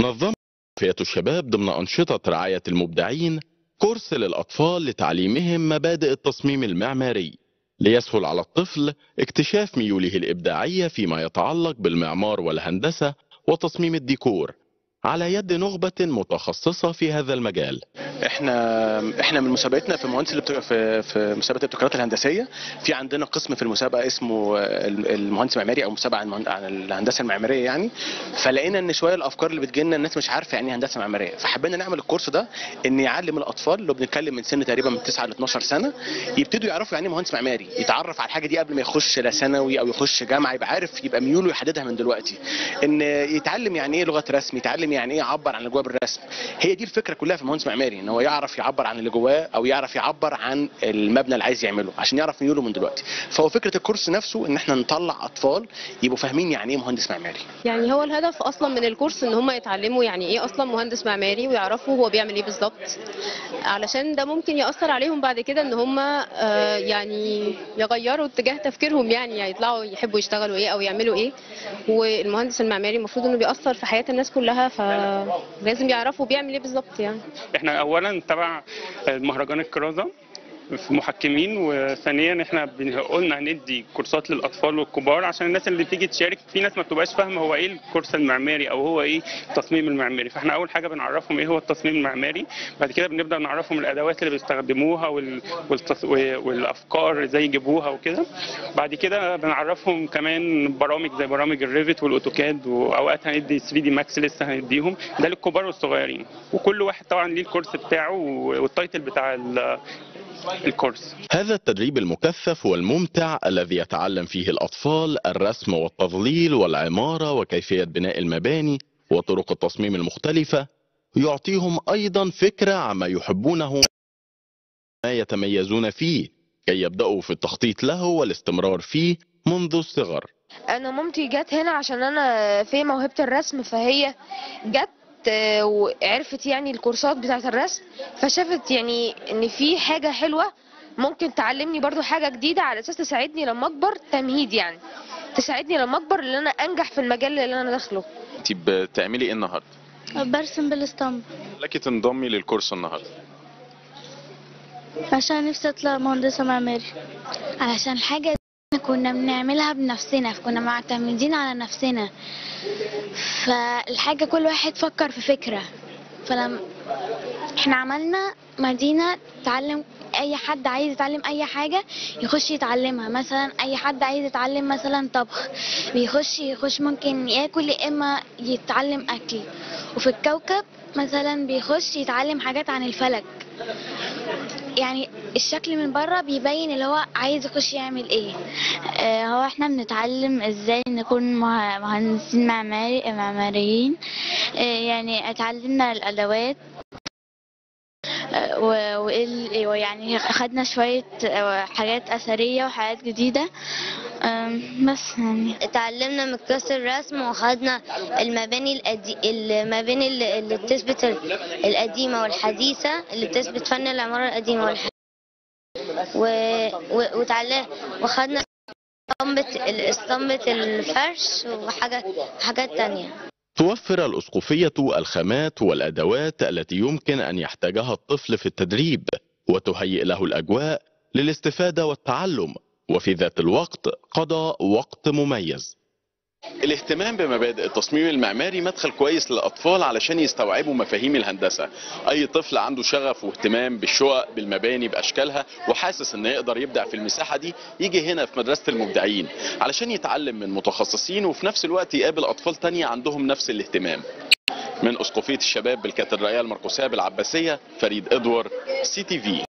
نظمت فئة الشباب ضمن أنشطة رعاية المبدعين كورس للأطفال لتعليمهم مبادئ التصميم المعماري ليسهل على الطفل اكتشاف ميوله الإبداعية فيما يتعلق بالمعمار والهندسة وتصميم الديكور على يد نخبة متخصصة في هذا المجال احنا احنا من مسابقتنا في مهندس الابتك... في في مسابقه الابتكارات الهندسيه في عندنا قسم في المسابقه اسمه المهندس المعماري او مسابقه عن عن الهندسه المعماريه يعني فلقينا ان شويه الافكار اللي بتجيلنا الناس مش عارفه يعني ايه هندسه معماريه فحبينا نعمل الكورس ده ان يعلم الاطفال اللي بنتكلم من سن تقريبا من 9 ل 12 سنه يبتدوا يعرفوا يعني ايه مهندس معماري يتعرف على الحاجه دي قبل ما يخش لا ثانوي او يخش جامعه يبقى عارف يبقى ميوله يحددها من دلوقتي ان يتعلم يعني ايه لغه رسم يتعلم يعني ايه يعبر عن اللي جواه بالرسم هي دي الفكره كلها في المهندس معماري ان هو يعرف يعبر عن اللي جواه او يعرف يعبر عن المبنى اللي عايز يعمله عشان يعرف ميوله من دلوقتي فهو فكره الكورس نفسه ان احنا نطلع اطفال يبقوا فاهمين يعني ايه مهندس معماري يعني هو الهدف اصلا من الكورس ان هم يتعلموا يعني ايه اصلا مهندس معماري ويعرفوا هو بيعمل ايه بالظبط علشان ده ممكن ياثر عليهم بعد كده ان هم آه يعني يغيروا اتجاه تفكيرهم يعني, يعني يطلعوا يحبوا يشتغلوا ايه او يعملوا ايه والمهندس المعماري المفروض انه بيأثر في حياه الناس كلها فلازم يعرفوا بيعمل ايه بالظبط يعني احنا اولا تبع مهرجان الكرازه في محكمين وثانيا احنا قلنا هندي كورسات للاطفال والكبار عشان الناس اللي تيجي تشارك في ناس ما بتبقاش فاهمه هو ايه الكورس المعماري او هو ايه التصميم المعماري فاحنا اول حاجه بنعرفهم ايه هو التصميم المعماري بعد كده بنبدا نعرفهم الادوات اللي بيستخدموها وال... والتص... والافكار ازاي يجيبوها وكده بعد كده بنعرفهم كمان برامج زي برامج الريفت والاوتوكاد واوقات هندي 3 دي ماكس لسه هنديهم ده للكبار والصغيرين وكل واحد طبعا ليه الكورس بتاعه والتايتل بتاع ال... الكورس هذا التدريب المكثف والممتع الذي يتعلم فيه الأطفال الرسم والتظليل والعمارة وكيفية بناء المباني وطرق التصميم المختلفة يعطيهم أيضا فكرة عما يحبونه ما يتميزون فيه كي يبدأوا في التخطيط له والاستمرار فيه منذ الصغر انا مامتي جت هنا عشان انا في موهبه الرسم فهي جت وعرفت يعني الكورسات بتاعه الرسم فشافت يعني ان في حاجه حلوه ممكن تعلمني برضو حاجه جديده على اساس تساعدني لما اكبر تمهيد يعني تساعدني لما اكبر ان انا انجح في المجال اللي انا داخله انت بتعملي ايه النهارده برسم بالاسطمبة لك تنضمي للكورس النهارده عشان نفسي اطلع مهندسة معماري علشان الحاجة دي كنا بنعملها بنفسنا كنا معتمدين على نفسنا فالحاجة كل واحد فكر في فكرة فلما احنا عملنا مدينة تعلم اي حد عايز يتعلم اي حاجة يخش يتعلمها مثلا اي حد عايز يتعلم مثلا طبخ بيخش يخش ممكن ياكل يا اما يتعلم اكل وفي الكوكب مثلا بيخش يتعلم حاجات عن الفلك يعني الشكل من بره بيبين اللي هو عايز يخش يعمل ايه آه، هو احنا بنتعلم ازاي نكون مه- مهندسين معماري معماريين آه، يعني اتعلمنا الادوات آه، و- وال- ويعني خدنا شوية آه، حاجات أثرية وحاجات جديدة آم، بس يعني اتعلمنا من كلاس الرسم وخدنا المباني الأدي... المباني اللي اللي بتثبت ال- القديمة والحديثة اللي بتثبت فن العمارة القديمة والحديثة و... و... وتعلم وخدنا اسطمبة ال- اسطمبة الفرش وحاجة حاجات تانية توفر الأسقفية الخامات والأدوات التي يمكن أن يحتاجها الطفل في التدريب وتهيئ له الأجواء للاستفادة والتعلم وفي ذات الوقت قضاء وقت مميز الاهتمام بمبادئ التصميم المعماري مدخل كويس للاطفال علشان يستوعبوا مفاهيم الهندسه اي طفل عنده شغف واهتمام بالشقق بالمباني باشكالها وحاسس ان يقدر يبدع في المساحه دي يجي هنا في مدرسه المبدعين علشان يتعلم من متخصصين وفي نفس الوقت يقابل اطفال تانية عندهم نفس الاهتمام من اسقفيه الشباب بالكاتدرائيه المرقسيه بالعباسيه فريد ادوار سي تي في